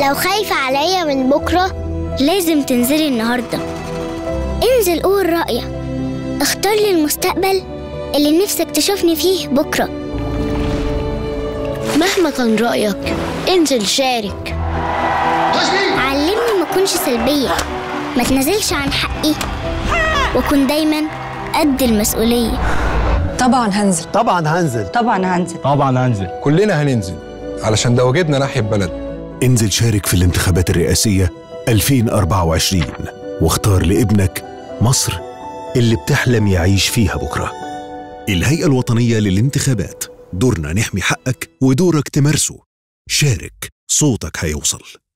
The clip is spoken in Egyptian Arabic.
لو خايفة عليا من بكرة لازم تنزلي النهاردة انزل قول رأيك اختار لي المستقبل اللي نفسك تشوفني فيه بكرة مهما كان رأيك انزل شارك علمني ما اكونش سلبية ما تنزلش عن حقي واكون دايما قد المسؤولية طبعا هنزل طبعا هنزل طبعا هنزل طبعا هنزل كلنا هننزل علشان ده واجبنا ناحية بلد انزل شارك في الانتخابات الرئاسية 2024 واختار لابنك مصر اللي بتحلم يعيش فيها بكرة الهيئة الوطنية للانتخابات دورنا نحمي حقك ودورك تمارسه شارك صوتك هيوصل